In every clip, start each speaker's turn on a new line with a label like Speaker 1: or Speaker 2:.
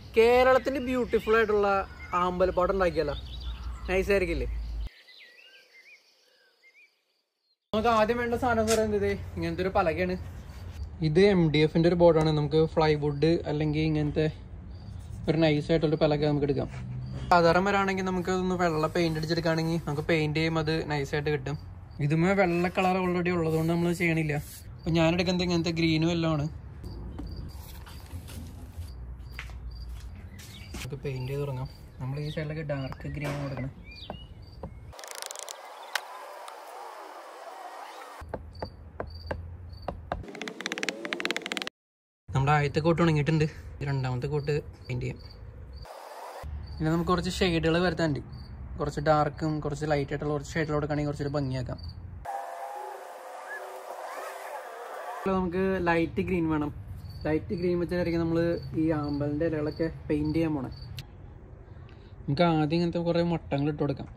Speaker 1: കേരളത്തിന്റെ ബ്യൂട്ടിഫുൾ ആയിട്ടുള്ള ആമ്പൽപ്പാട്ട് ഉണ്ടാക്കിയല്ലോ നൈസ് ആയിരിക്കില്ലേ നമുക്ക് ആദ്യം വേണ്ട സാധനം എന്ന് പറയുന്നത് ഇങ്ങനത്തെ ഒരു പലകയാണ് ഇത് എം ഡി എഫിന്റെ ഒരു ബോർഡാണ് നമുക്ക് ഫ്ലൈവുഡ് അല്ലെങ്കിൽ ഇങ്ങനത്തെ ഒരു നൈസ് ആയിട്ടുള്ള പലക നമുക്ക് എടുക്കാം സാധാരണ വരാണെങ്കിൽ നമുക്ക് ഒന്ന് വെള്ള പെയിന്റ് അടിച്ചെടുക്കുകയാണെങ്കിൽ നമുക്ക് പെയിന്റ് ചെയ്യുമ്പോൾ അത് nice ആയിട്ട് കിട്ടും ഇതുമേ വെള്ള കളർ ഓൾറെഡി ഉള്ളതുകൊണ്ട് നമ്മൾ ചെയ്യണില്ല അപ്പൊ ഞാൻ എടുക്കുന്നത് ഇങ്ങനത്തെ ഗ്രീനും എല്ലാം ആണ് നമുക്ക് പെയിന്റ് ചെയ്ത് തുടങ്ങാം നമ്മൾ ഈ സൈഡിലൊക്കെ ഡാർക്ക് ഗ്രീൻ കൊടുക്കണം നമ്മുടെ ആദ്യത്തെ കോട്ട് ഉണങ്ങിയിട്ടുണ്ട് രണ്ടാമത്തെ കോട്ട് പെയിന്റ് ചെയ്യാം പിന്നെ നമുക്ക് കുറച്ച് ഷെയ്ഡുകൾ വരുത്താനുണ്ട് കുറച്ച് ഡാർക്കും കുറച്ച് ലൈറ്റ് ആയിട്ടുള്ള കുറച്ച് ഷെയ്ഡുകൾ കൊടുക്കുകയാണെങ്കിൽ കുറച്ചൊരു ഭംഗിയാക്കാം നമുക്ക് ലൈറ്റ് ഗ്രീൻ വേണം ലൈറ്റ് ഗ്രീൻ വെച്ചായിരിക്കും നമ്മൾ ഈ ആമ്പലിൻ്റെ ഇലകളൊക്കെ പെയിന്റ് ചെയ്യാൻ പോണേ നമുക്ക് ആദ്യം ഇങ്ങനത്തെ കുറേ മട്ടങ്ങൾ ഇട്ട് കൊടുക്കാം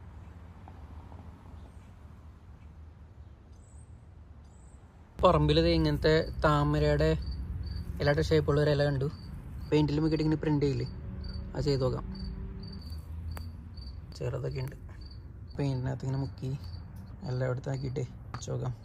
Speaker 1: പറമ്പിൽ ഇങ്ങനത്തെ താമരയുടെ ഇലയുടെ ഷേപ്പുള്ള ഒരു ഇല കണ്ടു പെയിന്റിൽ നോക്കിയിട്ട് ഇങ്ങനെ പ്രിന്റ് ചെയ്യില്ലേ അത് ചെയ്ത് നോക്കാം ചെറുതൊക്കെ ഉണ്ട് പെയിന്റിനകത്ത് ഇങ്ങനെ മുക്കി എല്ലാം എടുത്താക്കിയിട്ട് വെച്ച് നോക്കാം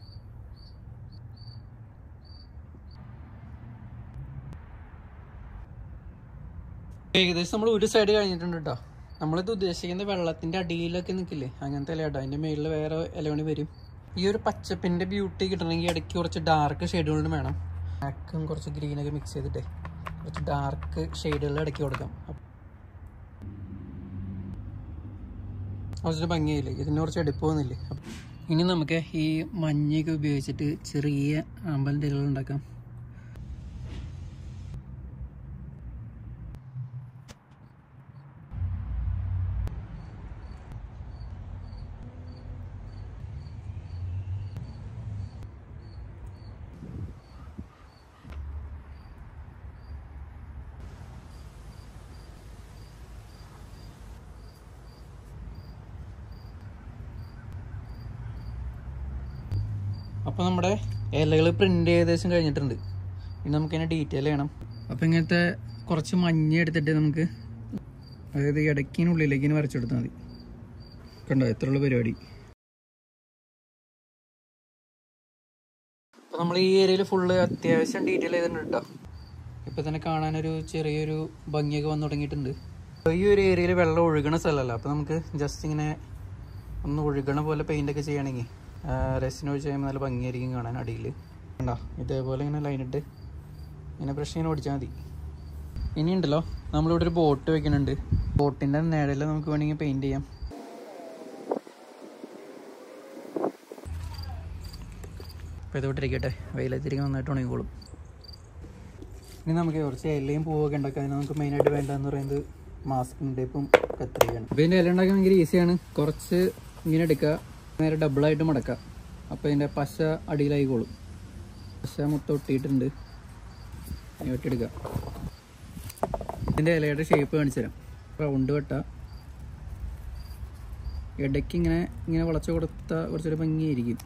Speaker 1: ഏകദേശം നമ്മൾ ഒരു സൈഡ് കഴിഞ്ഞിട്ടുണ്ട് കേട്ടോ നമ്മളിത് ഉദ്ദേശിക്കുന്ന വെള്ളത്തിന്റെ അടിയിലൊക്കെ നിൽക്കില്ലേ അങ്ങനത്തെ ഇല കേട്ടോ അതിന്റെ മേളിൽ വേറെ ഇലവണി വരും ഈ ഒരു പച്ചപ്പിന്റെ ബ്യൂട്ടി കിട്ടണമെങ്കിൽ ഇടയ്ക്ക് കുറച്ച് ഡാർക്ക് ഷെയ്ഡുകളും വേണം ബ്ലാക്കും കുറച്ച് ഗ്രീനൊക്കെ മിക്സ് ചെയ്തിട്ടേ കുറച്ച് ഡാർക്ക് ഷെയ്ഡുകൾ ഇടയ്ക്ക് കൊടുക്കാം കുറച്ചൊരു ഭംഗിയായില്ലേ ഇതിന് കുറച്ച് എടുപ്പ് പോകുന്നില്ലേ ഇനി നമുക്ക് ഈ മഞ്ഞയൊക്കെ ഉപയോഗിച്ചിട്ട് ചെറിയ അമ്പലിൻ്റെ ഇലകൾ ഉണ്ടാക്കാം അപ്പോൾ നമ്മുടെ ഇലകൾ പ്രിന്റ് ഏകദേശം കഴിഞ്ഞിട്ടുണ്ട് ഇനി നമുക്കിതിനെ ഡീറ്റെയിൽ ചെയ്യണം അപ്പോൾ ഇങ്ങനത്തെ കുറച്ച് മഞ്ഞ എടുത്തിട്ട് നമുക്ക് അതായത് ഇടയ്ക്കിനുള്ളിലേക്ക് ഇനി വരച്ചെടുത്താൽ മതി കണ്ടോ എത്രയുള്ള പരിപാടി അപ്പോൾ നമ്മൾ ഈ ഏരിയയിൽ ഫുള്ള് അത്യാവശ്യം ഡീറ്റെയിൽ ചെയ്തിട്ടുണ്ട് കേട്ടോ ഇപ്പം തന്നെ കാണാനൊരു ചെറിയൊരു ഭംഗിയൊക്കെ വന്നു തുടങ്ങിയിട്ടുണ്ട് അപ്പോൾ ഈ ഒരു ഏരിയയിൽ വെള്ളം ഒഴുകണ സ്ഥലമല്ല അപ്പോൾ നമുക്ക് ജസ്റ്റ് ഇങ്ങനെ ഒന്ന് ഒഴുകണ പോലെ പെയിൻ്റ് ഒക്കെ ചെയ്യുകയാണെങ്കിൽ രസിന് ഒഴിച്ച് കഴിയുമ്പോൾ നല്ല ഭംഗിയായിരിക്കും കാണാൻ അടിയിൽ കണ്ടോ ഇതേപോലെ ഇങ്ങനെ ലൈനിട്ട് ഇങ്ങനെ ബ്രഷ് ഇങ്ങനെ ഓടിച്ചാൽ മതി ഇനിയുണ്ടല്ലോ നമ്മളിവിടെ ഒരു ബോട്ട് വെക്കുന്നുണ്ട് ബോട്ടിൻ്റെ നേടയിൽ നമുക്ക് വേണമെങ്കിൽ പെയിൻറ് ചെയ്യാം അപ്പോൾ ഇത് വിട്ടിരിക്കട്ടെ വെയിലത്തിരിക്കും നന്നായിട്ട് ഉണങ്ങിക്കോളും ഇനി നമുക്ക് കുറച്ച് ഇലയും പൂവൊക്കെ ഉണ്ടാക്കാം അതിന് നമുക്ക് മെയിനായിട്ട് വേണ്ടതെന്ന് പറയുന്നത് മാസ്കിംഗ് ടേപ്പും കത്രികയാണ് അപ്പോൾ ഇതിൻ്റെ ഇല ഉണ്ടാക്കാൻ ഭയങ്കര ഈസിയാണ് കുറച്ച് ഇങ്ങനെ എടുക്കുക നേരെ ഡബിളായിട്ട് മടക്കുക അപ്പോൾ ഇതിൻ്റെ പശ അടിയിലായിക്കോളും പശ മൊത്തം ഒട്ടിയിട്ടുണ്ട് ഇനി വെട്ടിയെടുക്കുക ഇതിൻ്റെ ഇലയുടെ ഷേപ്പ് കാണിച്ചു തരാം റൗണ്ട് വെട്ട ഇടയ്ക്ക് ഇങ്ങനെ ഇങ്ങനെ വളച്ചു കൊടുത്ത കുറച്ചൊരു ഭംഗിയായിരിക്കും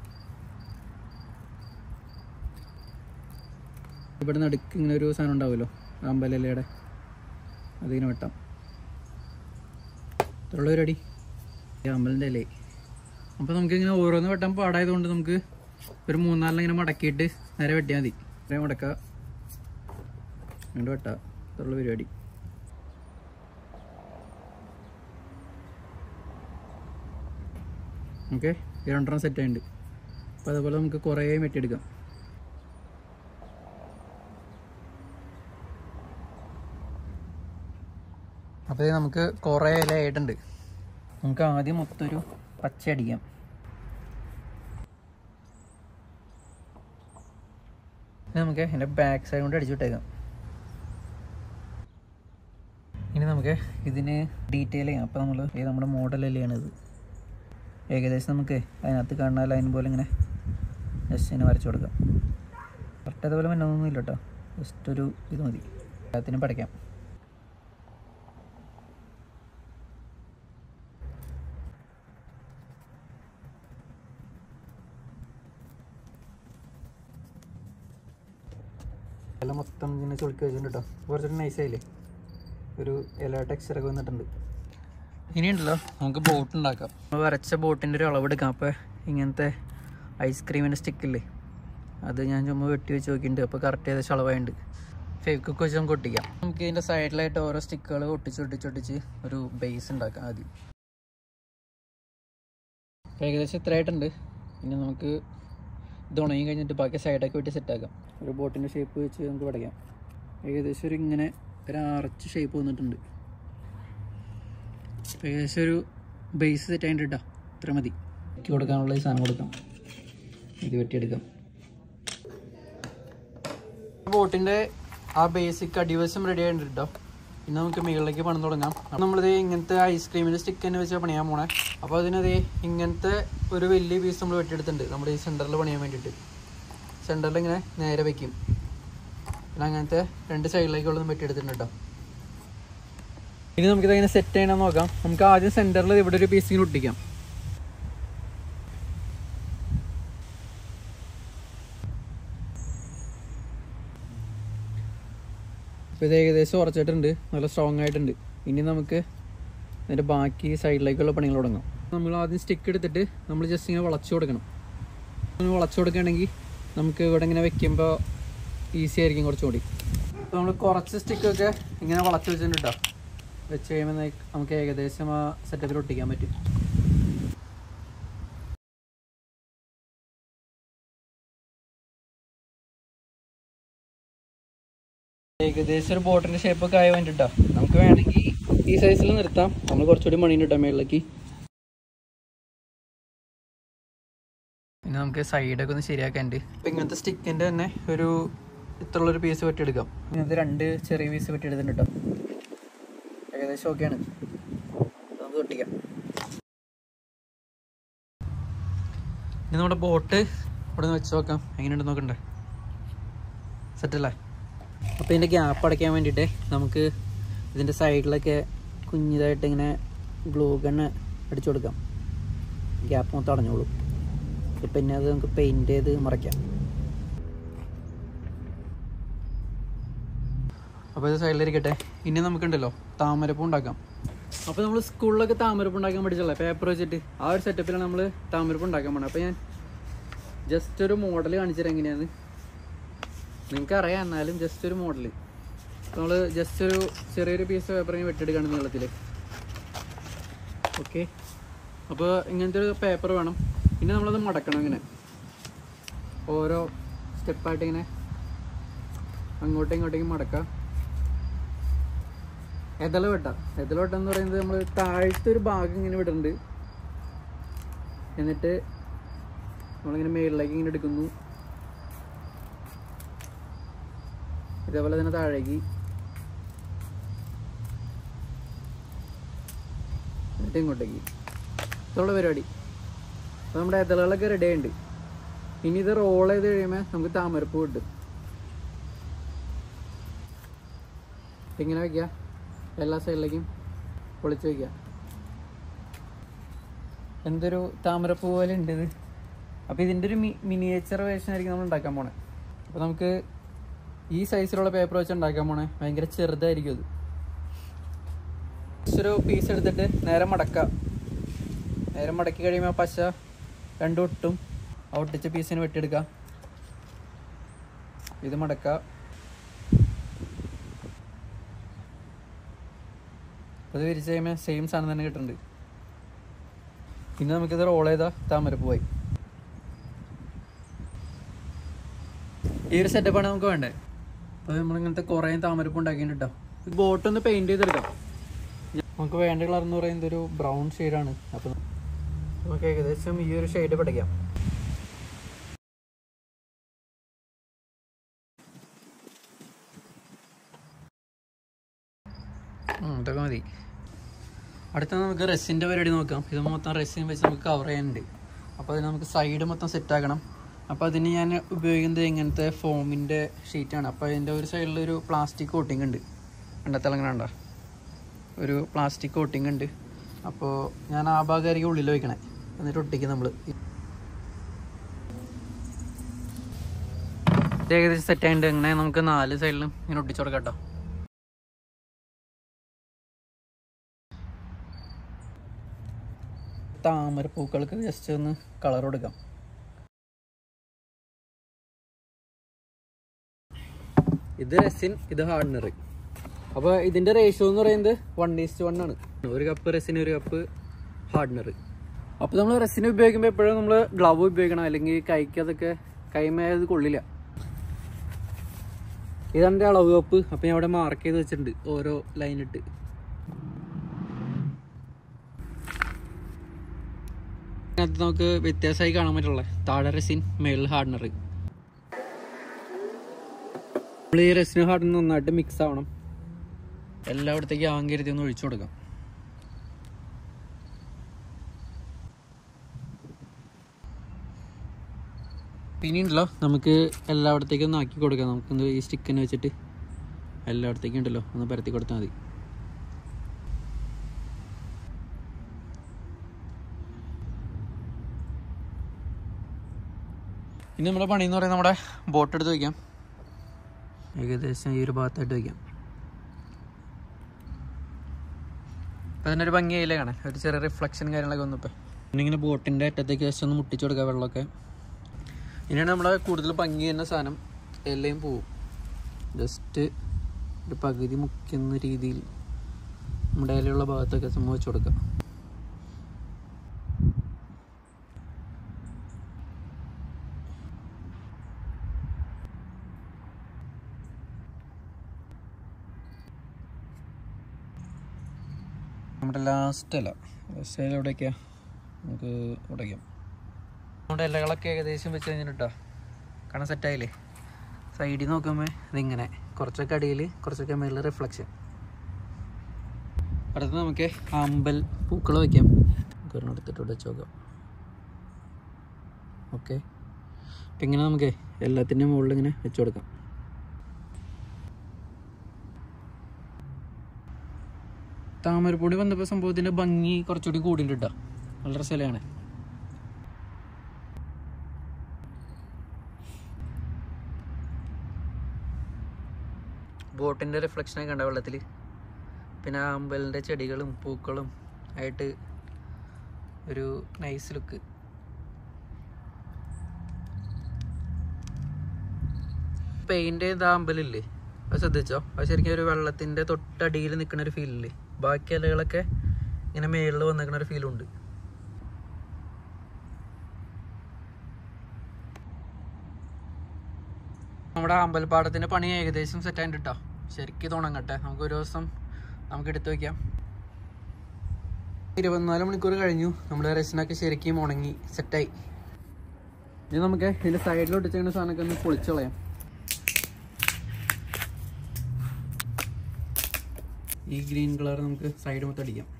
Speaker 1: ഇവിടെ നടുക്ക് ഇങ്ങനെ ഒരു സാധനം ഉണ്ടാവുമല്ലോ അമ്പലയിലയുടെ അതിങ്ങനെ വെട്ടാം ഇത്രയുള്ള പരിപാടി ഈ അമ്പലിൻ്റെ ഇലേ അപ്പോൾ നമുക്ക് ഇങ്ങനെ ഓരോന്ന് വെട്ടാൻ പാടായതുകൊണ്ട് നമുക്ക് ഒരു മൂന്നാലിനെ ഇങ്ങനെ മടക്കിയിട്ട് നേരെ വെട്ടിയാൽ മതി നേരെ മടക്കുക അങ്ങോട്ട് വെട്ടാ ഇത്രയുള്ള പരിപാടി ഓക്കെ ഈ രണ്ടെണ്ണം സെറ്റ് ആയിട്ടുണ്ട് അപ്പോൾ അതുപോലെ നമുക്ക് കുറേ വെട്ടിയെടുക്കാം അപ്പോൾ ഇത് നമുക്ക് കുറേ ഇല ആയിട്ടുണ്ട് നമുക്ക് ആദ്യം മൊത്തം ഒരു പച്ച അടിക്കാം ഇനി നമുക്ക് എൻ്റെ ബാക്ക് സൈഡ് കൊണ്ട് അടിച്ചു വിട്ടേക്കാം ഇനി നമുക്ക് ഇതിന് ഡീറ്റെയിൽ ചെയ്യാം അപ്പോൾ നമ്മൾ ഇത് നമ്മുടെ മോഡൽ അല്ലേയാണിത് ഏകദേശം നമുക്ക് അതിനകത്ത് കാണുന്ന ലൈൻ പോലെ ഇങ്ങനെ ജസ്റ്റ് ഇങ്ങനെ വരച്ചു കൊടുക്കാം കറക്റ്റ് അതുപോലെ മറ്റൊന്നും ഇല്ല കേട്ടോ ജസ്റ്റ് ഒരു ഇത് മതി എല്ലാത്തിനും പഠിക്കാം എല്ലാം മൊത്തം ഇങ്ങനെ ചുളുക്കി വെച്ചിട്ടുണ്ട് കേട്ടോ കുറച്ചൊരു നൈസായില്ലേ ഒരു ഇല ടെക്സ്ചറൊക്കെ വന്നിട്ടുണ്ട് ഇനിയുണ്ടല്ലോ നമുക്ക് ബോട്ട് ഉണ്ടാക്കാം നമ്മൾ വരച്ച ബോട്ടിൻ്റെ ഒരു അളവെടുക്കാം അപ്പോൾ ഇങ്ങനത്തെ ഐസ്ക്രീമിൻ്റെ സ്റ്റിക്കില്ലേ അത് ഞാൻ ചുമ്മാ വെട്ടി വെച്ച് നോക്കിയിട്ടുണ്ട് അപ്പോൾ കറക്റ്റ് ഏകദേശം അളവായുണ്ട് ഫേവ് കുക്ക് വെച്ച് നമുക്ക് ഒട്ടിക്കാം നമുക്ക് ഇതിൻ്റെ സൈഡിലായിട്ട് ഓരോ സ്റ്റിക്കുകൾ ഒട്ടിച്ച് ഒട്ടിച്ച് ഒട്ടിച്ച് ഒരു ബേസ് ഉണ്ടാക്കാം ആദ്യം അപ്പോൾ ഏകദേശം ഇത്രയായിട്ടുണ്ട് പിന്നെ നമുക്ക് ഇത് ഉണങ്ങി കഴിഞ്ഞിട്ട് ബാക്കി സൈഡൊക്കെ വെട്ടി സെറ്റാക്കാം ഒരു ബോട്ടിൻ്റെ ഷേപ്പ് വെച്ച് നമുക്ക് പടയ്ക്കാം ഏകദേശം ഒരു ഇങ്ങനെ ഒരു ആർച്ച് ഷേപ്പ് വന്നിട്ടുണ്ട് അപ്പോൾ ഏകദേശം ഒരു ബേസ് സെറ്റ് ആയിട്ട് കേട്ടോ ഇത്ര മതി വെട്ടി കൊടുക്കാനുള്ള ഈ സാധനം കൊടുക്കാം ഇത് വെട്ടിയെടുക്കാം ബോട്ടിൻ്റെ ആ ബേസിക് അടിവശം റെഡി ആയിട്ടുണ്ട് കേട്ടോ പിന്നെ നമുക്ക് മുകളിലേക്ക് പണിത് തുടങ്ങാം അപ്പോൾ നമ്മളിത് ഇങ്ങനത്തെ ഐസ്ക്രീമിൻ്റെ സ്റ്റിക്ക് തന്നെ വെച്ചാൽ പണിയാൻ പോണേ അപ്പോൾ അതിനത് ഇങ്ങനത്തെ ഒരു വലിയ പീസ് നമ്മൾ വെട്ടിയെടുത്തിട്ടുണ്ട് നമ്മുടെ ഈ സെൻറ്ററിൽ പണിയാൻ വേണ്ടിയിട്ട് സെൻറ്ററിൽ ഇങ്ങനെ നേരെ വെക്കും പിന്നെ അങ്ങനത്തെ രണ്ട് സൈഡിലേക്കുള്ളതും വെട്ടിയെടുത്തിട്ടുണ്ട് കേട്ടോ ഇനി നമുക്കിത് എങ്ങനെ സെറ്റ് ചെയ്യണമെന്ന് നോക്കാം നമുക്ക് ആദ്യം സെൻറ്ററിൽ ഇവിടെ ഒരു പീസ് ഇങ്ങനെ ഒട്ടിക്കാം അപ്പോൾ ഇത് ഏകദേശം ഉറച്ചിട്ടുണ്ട് നല്ല സ്ട്രോങ് ആയിട്ടുണ്ട് ഇനി നമുക്ക് ഇതിൻ്റെ ബാക്കി സൈഡിലേക്കുള്ള പണികൾ തുടങ്ങാം നമ്മൾ ആദ്യം സ്റ്റിക്ക് എടുത്തിട്ട് നമ്മൾ ജസ്റ്റ് ഇങ്ങനെ വളച്ചു കൊടുക്കണം ഇങ്ങനെ വളച്ചു കൊടുക്കുകയാണെങ്കിൽ നമുക്ക് ഇവിടെ ഇങ്ങനെ വെക്കുമ്പോൾ ഈസി ആയിരിക്കും കുറച്ചുകൂടി അപ്പോൾ നമ്മൾ കുറച്ച് സ്റ്റിക്കൊക്കെ ഇങ്ങനെ വളച്ചു വെച്ചിട്ടുണ്ട് കേട്ടോ വെച്ച് കഴിയുമ്പോൾ നമുക്ക് ഏകദേശം ആ സെറ്റപ്പിൽ ഒട്ടിക്കാൻ പറ്റും ഏകദേശം ഒരു ബോട്ടിന്റെ ഷേപ്പ് ഒക്കെ ആയി വേണ്ടിട്ടാ നമുക്ക് വേണമെങ്കിൽ ഈ സൈസിൽ നിർത്താം നമ്മൾ കുറച്ചുകൂടി മണി ഇട്ടാം മേളിലേക്ക് പിന്നെ നമുക്ക് സൈഡൊക്കെ ഒന്ന് ശരിയാക്കാനുണ്ട് ഇപ്പം ഇങ്ങനത്തെ സ്റ്റിക്കിൻ്റെ തന്നെ ഒരു ഇത്രയുള്ളൊരു പീസ് വെട്ടിയെടുക്കാം ഇങ്ങനത്തെ രണ്ട് ചെറിയ പീസ് വെട്ടിയെടുത്തിട്ടുണ്ട് കേട്ടോ ഏകദേശം ഓക്കെയാണ് നമുക്ക് ഒട്ടിക്കാം ഇനി നമ്മുടെ ബോട്ട് ഇവിടെ നിന്ന് വെച്ച് നോക്കാം എങ്ങനെയുണ്ടെന്ന് നോക്കണ്ടേ സെറ്റല്ലേ അപ്പോൾ ഇതിൻ്റെ ഗ്യാപ്പ് അടയ്ക്കാൻ വേണ്ടിയിട്ട് നമുക്ക് ഇതിൻ്റെ സൈഡിലൊക്കെ കുഞ്ഞിതായിട്ട് ഇങ്ങനെ ഗ്ലൂ ഗണ്ണ് അടിച്ചു കൊടുക്കാം ഗ്യാപ്പ് മൊത്തം അടഞ്ഞോളൂ പിന്നെ അത് നമുക്ക് പെയിൻറ്റ് ചെയ്ത് മറയ്ക്കാം അപ്പോൾ ഇത് സൈഡിലിരിക്കട്ടെ ഇനി നമുക്കുണ്ടല്ലോ താമരപ്പൂ ഉണ്ടാക്കാം അപ്പോൾ നമ്മൾ സ്കൂളിലൊക്കെ താമരപ്പ് ഉണ്ടാക്കാൻ പഠിച്ചല്ലേ പേപ്പർ വെച്ചിട്ട് ആ ഒരു സെറ്റപ്പിലാണ് നമ്മൾ താമരപ്പ് ഉണ്ടാക്കാൻ പോണത് അപ്പോൾ ഞാൻ ജസ്റ്റ് ഒരു മോഡൽ കാണിച്ചു തരാം എങ്ങനെയാണ് നിങ്ങൾക്ക് അറിയാം എന്നാലും ജസ്റ്റ് ഒരു മോഡൽ നമ്മൾ ജസ്റ്റ് ഒരു ചെറിയൊരു പീസ് പേപ്പർ ഇങ്ങനെ വെട്ടിയെടുക്കുകയാണ് നീളത്തിൽ ഓക്കെ അപ്പോൾ ഇങ്ങനത്തെ ഒരു പേപ്പർ വേണം പിന്നെ നമ്മളത് മടക്കണം ഇങ്ങനെ ഓരോ സ്റ്റെപ്പായിട്ട് ഇങ്ങനെ അങ്ങോട്ടും ഇങ്ങോട്ടേക്കും മടക്കാം എതള വെട്ട എതള വെട്ടം എന്ന് പറയുന്നത് നമ്മൾ താഴത്തെ ഒരു ഭാഗം ഇങ്ങനെ വിടുന്നുണ്ട് എന്നിട്ട് നമ്മളിങ്ങനെ മേളിലേക്ക് ഇങ്ങനെ എടുക്കുന്നു ഇതേപോലെ തന്നെ താഴേക്ക് എന്നിട്ട് ഇങ്ങോട്ടേക്ക് ഇതുള്ള പരിപാടി അപ്പോൾ നമ്മുടെ ഇതളുകളൊക്കെ റെഡി ആയിട്ടുണ്ട് ഇനി ഇത് റോൾ ചെയ്ത് കഴിയുമ്പോൾ നമുക്ക് താമരപ്പൂ കിട്ടും ഇങ്ങനെ വയ്ക്കുക എല്ലാ സൈഡിലേക്കും പൊളിച്ച് വയ്ക്കുക എന്തൊരു താമരപ്പൂ പോലെ ഉണ്ട് ഇത് അപ്പോൾ ഇതിൻ്റെ ഒരു മിനിയേച്ചർ വേർഷൻ ആയിരിക്കും നമ്മൾ ഉണ്ടാക്കാൻ പോണേ അപ്പോൾ നമുക്ക് ഈ സൈസിലുള്ള പേപ്പർ വെച്ച് ഉണ്ടാക്കാൻ പോണേ ഭയങ്കര ചെറുതായിരിക്കും അത് ജസ്റ്റ് ഒരു പീസ് എടുത്തിട്ട് നേരെ മടക്കാം നേരെ മടക്കി കഴിയുമ്പോൾ പശ രണ്ടും ഒട്ടും ആ ഒട്ടിച്ച പീസിന് വെട്ടിയെടുക്കാം ഇത് മടക്കാം അപ്പോൾ ഇത് വിരിച്ച് കഴിയുമ്പോൾ സെയിം സാധനം തന്നെ കിട്ടുന്നുണ്ട് പിന്നെ നമുക്കിത് റോൾ ചെയ്താൽ താമരപ്പൂവായി ഈ ഒരു സെറ്റപ്പാണ് നമുക്ക് വേണ്ടത് അപ്പോൾ നമ്മളിങ്ങനത്തെ കുറേ താമരപ്പ് ഉണ്ടാക്കിയിട്ടുണ്ട് കേട്ടോ ബോട്ട് ഒന്ന് പെയിൻറ് ചെയ്തെടുക്കാം നമുക്ക് വേണ്ട കളർ എന്ന് പറയുന്നത് ഒരു ബ്രൗൺ ഷെയ്ഡാണ് അപ്പോൾ നമുക്ക് ഏകദേശം ഈ ഒരു ഷെയ്ഡ് പഠിക്കാം ഇതൊക്കെ മതി അടുത്ത നമുക്ക് റെസിൻ്റെ പരിപാടി നോക്കാം ഇത് മൊത്തം റെസിൻ വെച്ച് നമുക്ക് കവർ ചെയ്യാനുണ്ട് അപ്പോൾ അതിന് നമുക്ക് സൈഡ് മൊത്തം സെറ്റ് ആക്കണം അപ്പോൾ അതിന് ഞാൻ ഉപയോഗിക്കുന്നത് ഇങ്ങനത്തെ ഫോമിൻ്റെ ഷീറ്റാണ് അപ്പോൾ അതിൻ്റെ ഒരു സൈഡിൽ ഒരു പ്ലാസ്റ്റിക് കോട്ടിംഗ് ഉണ്ട് കണ്ടെത്തിളങ്ങനെ ഉണ്ടോ ഒരു പ്ലാസ്റ്റിക് കോട്ടിംഗ് ഉണ്ട് അപ്പോൾ ഞാൻ ആ ഭാഗമായിരിക്കും ഉള്ളിൽ വയ്ക്കണേ എന്നിട്ട് ഒട്ടിക്കും നമ്മൾ ഏകദേശം സെറ്റ് ആയിട്ട് ഇങ്ങനെ നമുക്ക് നാല് സൈഡിലും ഇങ്ങനെ ഒട്ടിച്ചു കൊടുക്കാം കേട്ടോ താമരപ്പൂക്കൾക്ക് ജസ്റ്റ് ഒന്ന് കളർ കൊടുക്കാം ഇത് റെസിൻ ഇത് ഹാർഡ്നർ അപ്പോൾ ഇതിൻ്റെ റേഷ്യോ എന്ന് പറയുന്നത് വൺ ഈസ്റ്റ് വൺ ആണ് ഒരു കപ്പ് റെസിൻ ഒരു കപ്പ് ഹാർഡ്നർ അപ്പോൾ നമ്മൾ റെസിൻ ഉപയോഗിക്കുമ്പോൾ എപ്പോഴും നമ്മൾ ഗ്ലവ് ഉപയോഗിക്കണം അല്ലെങ്കിൽ കൈക്ക് അതൊക്കെ കൈമേത് കൊള്ളില്ല ഇതാണ് എൻ്റെ അളവ് കപ്പ് അപ്പം ഞാൻ അവിടെ മാർക്ക് ചെയ്ത് വെച്ചിട്ടുണ്ട് ഓരോ ലൈൻ ഇട്ട് അതിനകത്ത് നമുക്ക് വ്യത്യാസമായി കാണാൻ പറ്റുള്ള താഴെ റെസിൻ മേളിൽ ഹാർഡ്നർ നമ്മൾ ഈ റെസിൻ ഹാർഡ്നർ നന്നായിട്ട് മിക്സ് ആവണം എല്ലായിടത്തേക്ക് ആങ്കരുതി ഒന്ന് ഒഴിച്ചു കൊടുക്കാം പിന്നെയുണ്ടല്ലോ നമുക്ക് എല്ലായിടത്തേക്കും ഒന്ന് ആക്കി കൊടുക്കാം നമുക്കൊന്ന് ഈ സ്റ്റിക്കിന് വെച്ചിട്ട് എല്ലായിടത്തേക്കും ഉണ്ടല്ലോ ഒന്ന് പരത്തി കൊടുത്താൽ മതി ഇനി നമ്മുടെ പണി എന്ന് പറയുന്നത് നമ്മുടെ ബോട്ട് എടുത്ത് വയ്ക്കാം ഏകദേശം ഈ ഒരു ഭാഗത്തായിട്ട് വയ്ക്കാം അപ്പം അതിനൊരു ഭംഗിയായില്ലേ കാണാൻ ഒരു ചെറിയ റിഫ്ലക്ഷൻ കാര്യങ്ങളൊക്കെ വന്നപ്പോൾ പിന്നെ ഇങ്ങനെ ബോട്ടിൻ്റെ അറ്റത്തേക്ക് ജസ്റ്റ് ഒന്ന് മുട്ടിച്ചു കൊടുക്കുക വെള്ളമൊക്കെ ഇനിയാണ് നമ്മളെ കൂടുതൽ ഭംഗി ചെയ്യുന്ന സാധനം എല്ലാം പോവും ജസ്റ്റ് ഒരു പകുതി മുക്കുന്ന രീതിയിൽ നമ്മുടെ ഇലയുള്ള ഭാഗത്തൊക്കെ സംഭവം വെച്ച് കൊടുക്കാം നമ്മുടെ ലാസ്റ്റ് ഇല ലാസ്റ്റ് ഇല എവിടേക്കാ നമുക്ക് ഉടയ്ക്കാം നമ്മുടെ ഇലകളൊക്കെ ഏകദേശം വെച്ച് കഴിഞ്ഞിട്ടാ കാണാൻ സെറ്റായില്ലേ സൈഡിൽ നോക്കുമ്പോൾ ഇതിങ്ങനെ കുറച്ചൊക്കെ അടിയിൽ കുറച്ചൊക്കെ മേളിൽ റിഫ്ലക്ഷൻ അടുത്ത് നമുക്ക് അമ്പൽ പൂക്കൾ വയ്ക്കാം നമുക്ക് ഒരെണ്ണം എടുത്തിട്ട് ഇവിടെ വെച്ച് നോക്കാം ഓക്കെ അപ്പം ഇങ്ങനെ നമുക്ക് എല്ലാത്തിൻ്റെയും മുകളിൽ ഇങ്ങനെ വെച്ച് കൊടുക്കാം താമരപ്പൊടി വന്നപ്പോൾ സംഭവത്തിൻ്റെ ഭംഗി കുറച്ചുകൂടി കൂടിയിട്ടുണ്ട് കേട്ടോ നല്ല രസമാണ് ബോട്ടിൻ്റെ റിഫ്ലക്ഷനൊക്കെ കണ്ട വെള്ളത്തിൽ പിന്നെ ആ അമ്പലിൻ്റെ ചെടികളും പൂക്കളും ആയിട്ട് ഒരു നൈസ് ലുക്ക് പെയിൻ്റ് ചെയ്ത അമ്പലില്ലേ അത് ശ്രദ്ധിച്ചോ അത് ശരിക്കും ഒരു വെള്ളത്തിൻ്റെ തൊട്ടടിയിൽ നിൽക്കുന്ന ഒരു ഫീലില്ലേ ബാക്കി ഇലകളൊക്കെ ഇങ്ങനെ മേളിൽ വന്നിരിക്കുന്ന ഒരു ഫീലുണ്ട് നമ്മുടെ അമ്പലപ്പാടത്തിൻ്റെ പണി ഏകദേശം സെറ്റ് ആയിട്ട് കേട്ടോ ശരിക്കും തുടങ്ങട്ടെ നമുക്ക് ഒരു ദിവസം നമുക്ക് എടുത്തു വയ്ക്കാം ഇരുപത്തിനാല് മണിക്കൂർ കഴിഞ്ഞു നമ്മുടെ റെസിനൊക്കെ ശരിക്കും ഉണങ്ങി സെറ്റായി ഇനി നമുക്ക് ഇതിൻ്റെ സൈഡിലോട്ട് ചെയ്യുന്ന സാധനമൊക്കെ ഒന്ന് പൊളിച്ചു കളയാം ഈ ഗ്രീൻ കളർ നമുക്ക് സൈഡ് മൊത്തം അടിക്കാം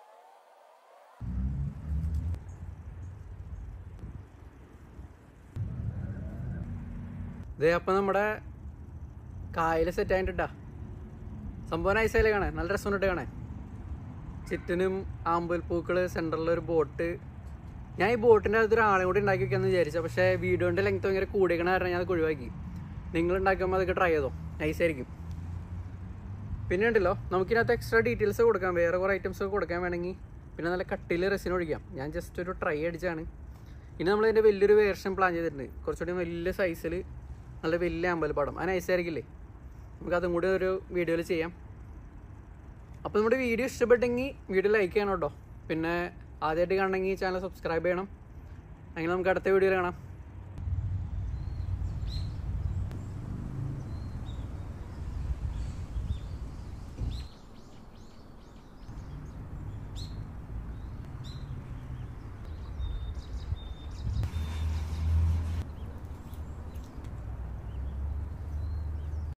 Speaker 1: ഇതേ അപ്പം നമ്മുടെ കായൽ സെറ്റ് ആയിട്ടാ സംഭവം നൈസായില്ലേ കാണാൻ നല്ല രസമുണ്ട് കാണാൻ ചുറ്റിനും ആമ്പൽ പൂക്കൾ സെൻറ്ററിൽ ഒരു ബോട്ട് ഞാൻ ഈ ബോട്ടിൻ്റെ അകത്ത് ഒരാളെ കൂടി ഉണ്ടാക്കി വെക്കാമെന്ന് വിചാരിച്ചു പക്ഷേ വീഡിയോൻ്റെ ലെങ്ത് ഭയങ്കര കൂടിക്കണ കാരണം ഞാൻ അത് ഒഴിവാക്കി നിങ്ങൾ ഉണ്ടാക്കുമ്പോൾ അതൊക്കെ ട്രൈ ചെയ്തോ നൈസായിരിക്കും പിന്നെ ഉണ്ടല്ലോ നമുക്കിനകത്ത് എക്സ്ട്രാ ഡീറ്റെയിൽസ് കൊടുക്കാം വേറെ കുറേ ഐറ്റംസ് ഒക്കെ കൊടുക്കാൻ വേണമെങ്കിൽ പിന്നെ നല്ല കട്ടിയിൽ റെസിൻ ഒഴിക്കാം ഞാൻ ജസ്റ്റ് ഒരു ട്രൈ അടിച്ചാണ് ഇനി നമ്മൾ ഇതിൻ്റെ വലിയൊരു വേർഷൻ പ്ലാൻ ചെയ്തിട്ടുണ്ട് കുറച്ചുകൂടി വലിയ സൈസിൽ നല്ല വലിയ അമ്പലപ്പാടം അത് നൈസായിരിക്കില്ലേ നമുക്ക് അതും കൂടി ഒരു വീഡിയോയിൽ ചെയ്യാം അപ്പോൾ നമ്മുടെ വീഡിയോ ഇഷ്ടപ്പെട്ടെങ്കിൽ വീഡിയോ ലൈക്ക് ചെയ്യണം കേട്ടോ പിന്നെ ആദ്യമായിട്ട് കാണണമെങ്കിൽ ചാനൽ സബ്സ്ക്രൈബ് ചെയ്യണം അങ്ങനെ നമുക്ക് അടുത്ത വീഡിയോയിൽ കാണാം